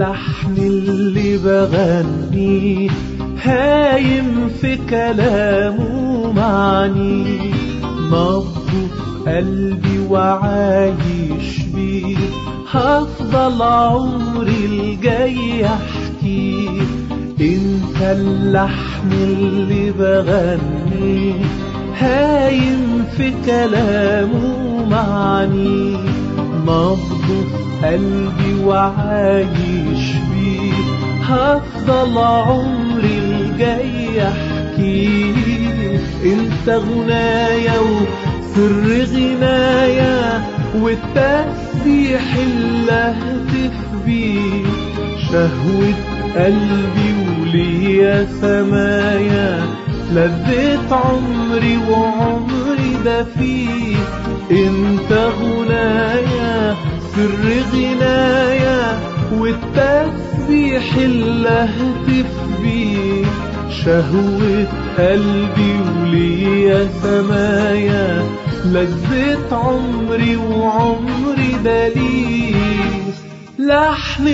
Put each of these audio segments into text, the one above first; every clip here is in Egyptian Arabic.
اللحن اللي بغنيه هايم في كلامه معني نبضه في قلبي وعايش بيه هفضل عمري الجاي احكيه انت اللحن اللي بغنيه هايم في كلامه معني نبضه في قلبي وعايش بيه هفضل عمري الجاي احكيه انت غنايا وسر غنايا والتسبيح اللي اهتف بيه شهوة قلبي وليا سمايا لذة عمري وعمري ده فيه انت غنايا سر غنايا والتسبيح اللي اهتف بيه شهوة قلبي وليا سمايا لذة عمري وعمري ده ليه لحن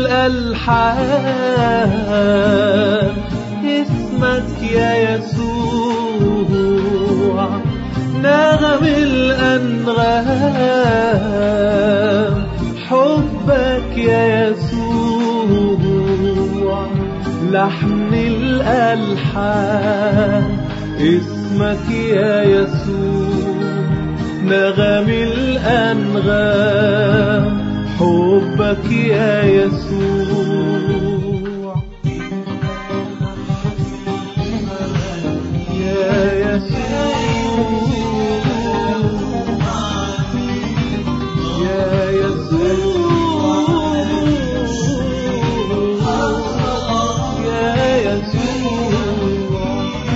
الألحان اسمك يا يسوع نغم الأنغام حبك يا يسوع لحن الألحان اسمك يا يسوع نغم الأنغام حبك يا يسوع يا يسوع يا يسوع يا يسوع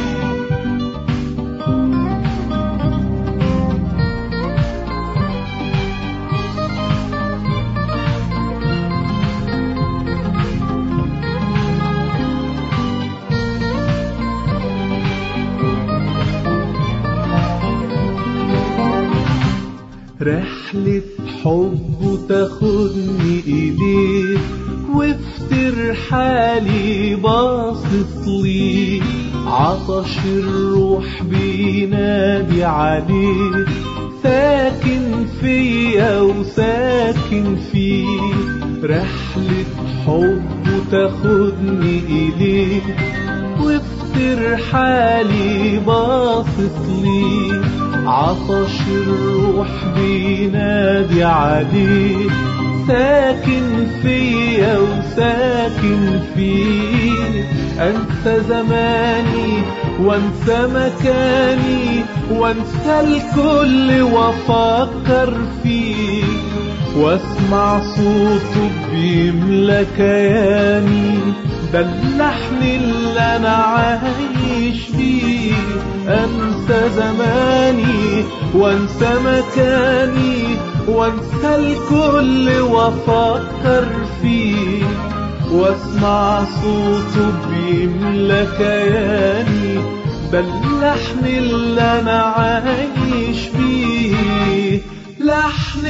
رحلة حب تاخدني إليه وافتر حالي باصص لي عطش الروح بينادي عليه ساكن فيا وساكن فيه رحلة حب تاخدني إليه وافتر حالي باصص لي عطش الروح بينادي عليه ساكن فيا وساكن فيه انسى زماني وانسى مكاني وانسى الكل وافكر فيه واسمع صوته بيملى كياني ده اللحن اللي انا عايش بيه انسى زماني وانسى مكاني وانسى الكل وافكر فيه واسمع صوته بيملى كياني ده اللحن اللي انا عايش بيه لحن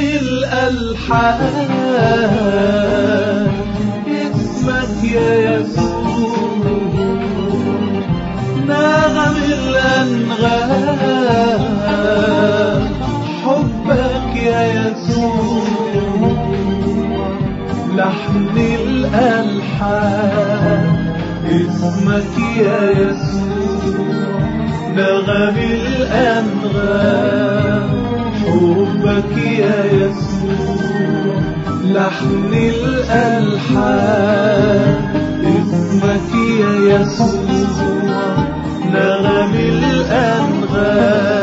الالحان اسمك يا يسوع نغم الأنغام حبك يا يسوع لحن الألحان اسمك يا يسوع نغم الأنغام حبك يا يسوع لحن الألحان اسمك يا يسوع نغم الأنغام